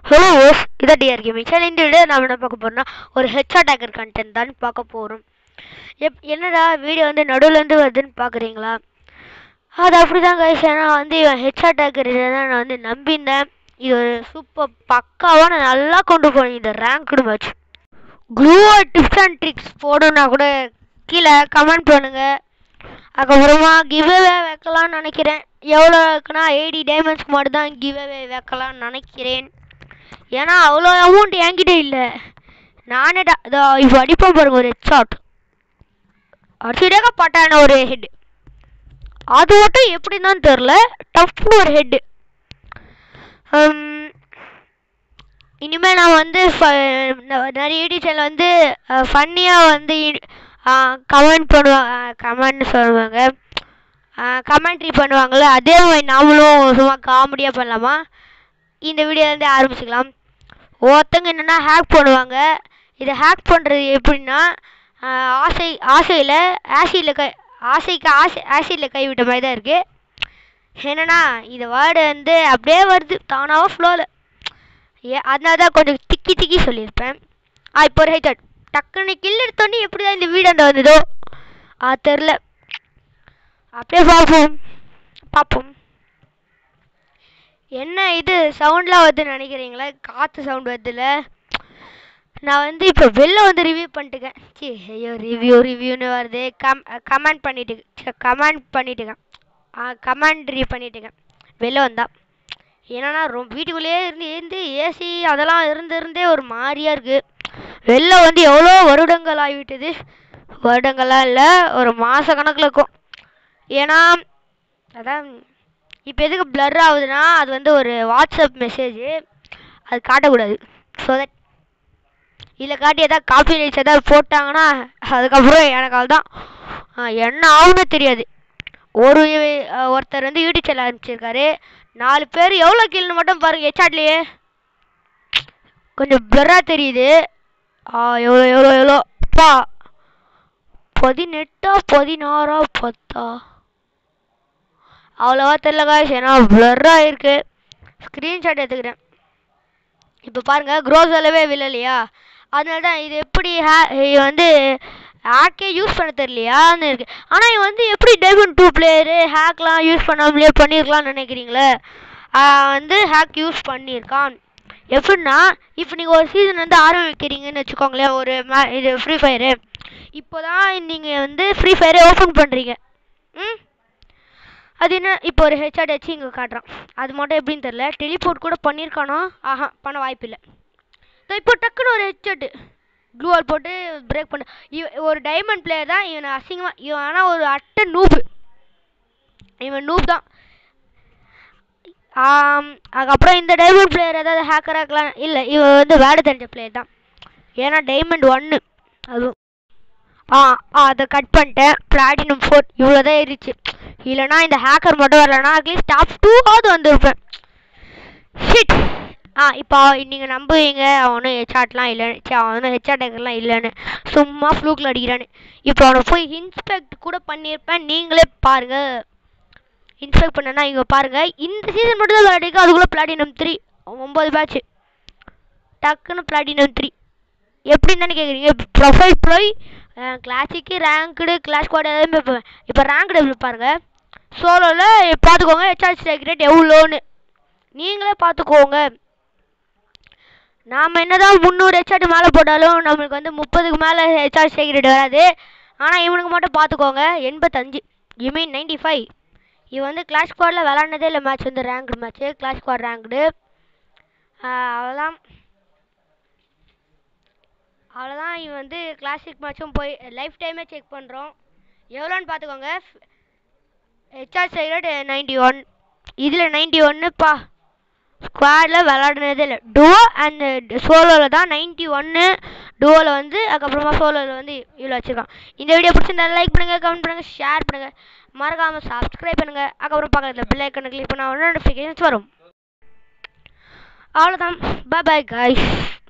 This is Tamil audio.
ஹலோ ஓஸ் இதை டிஆர் கேமிங் சரி இந்த வீடியோ நம்ம என்ன பார்க்க போறோம்னா ஒரு ஹெச் அட்டாக்கர் கண்டென்ட் தான் பார்க்க போகிறோம் எப் என்னடா வீடியோ வந்து நடுவுலேருந்து வருதுன்னு பார்க்குறீங்களா அது அப்படிதான் கைஸ் ஏன்னா வந்து இவன் ஹெச் அட்டாக்கர் தான் நான் வந்து நம்பியிருந்தேன் இது ஒரு சூப்பர் பக்காவாக நான் நல்லா கொண்டு போனேன் இந்த ரேங்க்டு மேட்ச் க்ளூவா டிப்ஸ் அண்ட் ட்ரிக்ஸ் போடணுன்னா கூட கீழே கமெண்ட் பண்ணுங்கள் அதுக்கப்புறமா கிவ்அவே வைக்கலாம்னு நினைக்கிறேன் எவ்வளோ இருக்குன்னா எயிட்டி டைமண்ட்ஸ்க்கு மட்டும் தான் கிவ்அவே வைக்கலாம்னு நினைக்கிறேன் ஏன்னா அவ்வளோ அமௌண்ட் என்கிட்ட இல்லை நானே டா- இதோ இப்போ அடிப்போம் பாருங்க ஒரு ஹெட் ஷாட் அடிச்சுட்டே பட்டான ஒரு ஹெட் அது மட்டும் எப்படின்னு தான் தெரில டஃப்னு ஒரு ஹெட்டு இனிமேல் நான் வந்து ஃப- ந- நிறைய டீச்சரில் வந்து ஃபன்னியாக வந்து கமெண்ட் பண்ணுவாங்க கமெண்ட் சொல்லுவாங்க கமெண்ட்ரி பண்ணுவாங்கள்ல அதே மாதிரி நாமளும் சும்மா காமெடியாக பண்ணலாமா இந்த வீடியோலேருந்து ஆரம்பிச்சுக்கலாம் ஒருத்தங்க என்னென்னா ஹேக் பண்ணுவாங்க இதை ஹேக் பண்ணுறது எப்படின்னா ஆஹ் ஆசை ஆசையில் ஆசிடில் கை ஆசைக்கு ஆசை ஆசிடில் கைவிட்ட மாதிரி தான் இருக்குது என்னன்னா இந்த வேர்டு வந்து அப்படியே வருது தானாக ஃப்ளோவில் ஏ அதனால தான் கொஞ்சம் திக்கி திக்கி சொல்லியிருப்பேன் ஆ இப்போ ஒரு ஹெச்அட் டக்குன்னு கில் எடுத்தோடனே எப்படி தான் இந்த வீடு அந்த வந்ததோ ஆ தெரில அப்படியே பார்ப்போம் பார்ப்போம் என்ன இது சவுண்ட்லாம் வருதுன்னு நினைக்கிறீங்களா காற்று சவுண்ட் வருதுல்ல நான் வந்து இப்போ வெளில வந்து ரிவ்யூ பண்ணிட்டுக்கேன் சி ஐயோ ரிவ்யூ ரிவ்யூன்னு வருது கம் கமெண்ட் பண்ணிட்டு கமெண்ட் பண்ணிட்டுக்கேன் கமெண்ட்ரி பண்ணிட்டுக்கேன் வெளில வந்தா என்னன்னா ரொம்ப வீட்டுக்குள்ளேயே இருந்து இருந்து ஏசி அதெல்லாம் இருந்து இருந்தே ஒரு மாதிரியா இருக்கு வெளில வந்து எவ்வளோ வருடங்கள் ஆகிவிட்டது வருடங்கள்லாம் இல்லை ஒரு மாத கணக்கில் இருக்கும் ஏன்னா அதான் இப்போ எதுக்கு blur ஆகுதுன்னா அது வந்து ஒரு வாட்ஸ்அப் மெசேஜ் அது காட்டக்கூடாது ஸோ தட் இதில் காட்டி ஏதாவது காப்பி ரைட்ஸ் ஏதாவது போட்டாங்கன்னா அதுக்கப்புறம் எனக்கு அதுதான் ஆ, என்ன ஆகும்னு தெரியாது ஒரு அஹ், ஒருத்தர் வந்து யூடியூப் சேனல் ஆரம்பிச்சிருக்காரு நாலு பேர் எவ்வளோ கீழ்னு மட்டும் பாருங்க ஹெச்ஆட்லேயே கொஞ்சம் பிளராக தெரியுது ஆ எவ்வளோ எவ்வளோ எவ்வளோ அப்பா பதினெட்டா பதினாறா பத்தா அவ்வளோவா தெரில காய்ஸ் ஏன்னா பிளராக இருக்கு ஸ்க்ரீன்ஷாட் எடுத்துக்கிறேன் இப்போ பாருங்க க்ரோஸ் அளவே விழலையா அதனால தான் இது எப்படி ஹே இது வந்து ஹேக்கே யூஸ் பண்ண தெரியலையான்னு இருக்கு ஆனால் இவன் வந்து எப்படி டைமண்ட் டூ பிளேயரு ஹேக்லாம் யூஸ் பண்ணாமலே பண்ணியிருக்கலாம்னு நினைக்கிறீங்களே ஆஹ் வந்து ஹேக் யூஸ் பண்ணியிருக்கான் எப்படின்னா இப்போ நீங்கள் ஒரு சீசன் வந்து ஆரம்பிக்கிறீங்கன்னு வச்சுக்கோங்களேன் ஒரு மே இது ஃப்ரீ ஃபயரு இப்போ தான் நீங்கள் வந்து ஃப்ரீ ஃபயரை ஓப்பன் பண்ணுறீங்க ம் அது என்ன இப்போ ஒரு ஹெச்ஆர் வச்சு இங்கே காட்டுறான் அது மட்டும் எப்படின்னு தெரில டெலிபோர்ட் கூட பண்ணியிருக்கானோ ஆஹா பண்ண வாய்ப்பில்லை இதோ இப்போ டக்குன்னு ஒரு ஹெட்செட்டு க்ளூவால் போட்டு பிரேக் பண்ண இவ ஒரு டைமண்ட் பிளேயர் தான் இவனை அசிங்கமாக இவன் ஆனால் ஒரு அட்டை நூபு இவன் நூப் தான் ஆம், அதுக்கப்புறம் இந்த டைமண்ட் பிளேயர் ஏதாவது ஹேக்கராக இருக்கலாம் இல்லை இவன் வந்து வேட தெரிஞ்ச பிளேயர் தான் ஏன்னா டைமண்ட் ஒன்று அதுவும் ஆ ஆ அதை கட் பண்ணிட்டேன் பிளாட்டினம் ஃபோர் இவ்வளோ தான் ஏறிச்சு இல்லைனா இந்த ஹேக்கர் மட்டும் வரலனா அட்லீஸ்ட் டாப் டூவாவது வந்திருப்பேன் ஷிட் ஆ இப்போ நீங்கள் நம்புவீங்க அவனும் ஹெச்ஆட்லாம் இல்லைன்னு சே அவனும் ஹெச்ஆட்டெல்லாம் இல்லைன்னு சும்மா ஃப்ளூக்கில் அடிக்கிறான்னு இப்போ அவனை போய் இன்ஸ்பெக்ட் கூட பண்ணியிருப்பேன் நீங்களே பாருங்கள் இன்ஸ்பெக்ட் பண்ணனா இங்கே பாருங்கள் இந்த சீசன் மட்டும் தான் விளையாடிருக்கு அதுக்குள்ளே பிளாட்டினம் த்ரீ ஒம்பது பேட்ச் டக்குன்னு பிளாட்டினம் த்ரீ எப்படின்னு தானே கேட்குறீங்க ப்ரொஃபைல் போய் கிளாசிக்கு ரேங்க்டு கிளாஸ் ஸ்குவாட் எதுவுமே இப்போ இப்போ ரேங்க்டு எப்படி பாருங்க சோலோவில் பார்த்துக்கோங்க ஹெச்ஆர் ஸ்ட்ரைக் ரேட் எவ்வளோன்னு நீங்களே பார்த்துக்கோங்க நாம் என்னதான் முந்நூறு ஹெச்ஆர் மேலே போட்டாலும் நம்மளுக்கு வந்து முப்பதுக்கு மேலே ஹெச்ஆர் ஸ்ட்ரைக் ரேட் வராது ஆனால் இவனுக்கு மட்டும் பார்த்துக்கோங்க எண்பத்தஞ்சு யூ மீன் நைன்டி ஃபைவ் இவன் வந்து கிளாஸ் ஸ்குவாடில் விளாண்டதே இல்லை மேட்ச் வந்து ranked match class squad ranked அவ்வளோதான் அவ்வளோதான் இவன் வந்து கிளாசிக் மேட்சும் போய் லைஃப் டைமே செக் பண்ணுறோம் எவ்வளோன்னு பார்த்துக்கோங்க ஹெச்ஆர் சைடு நைன்டி ஒன் இதில் நைன்டி ஒன்றுப்பா ஸ்குவாடில் விளாடுனதே இல்லை டுவோ அண்ட் சோலோவில் தான் நைன்ட்டி ஒன்று டுவோவில் வந்து அதுக்கப்புறமா சோலோவில் வந்து இவ்வளோ வச்சுருக்கான் இந்த வீடியோ பிடிச்சிருந்தா லைக் பண்ணுங்கள் கமெண்ட் பண்ணுங்கள் ஷேர் பண்ணுங்கள் மறக்காமல் சப்ஸ்கிரைப் பண்ணுங்கள் அதுக்கப்புறம் பக்கத்தில் பெல் ஐக்கனை கிளிக் பண்ணால் நோட்டிஃபிகேஷன்ஸ் வரும் அவ்வளோதான் பாய் பாய் காய்ஸ்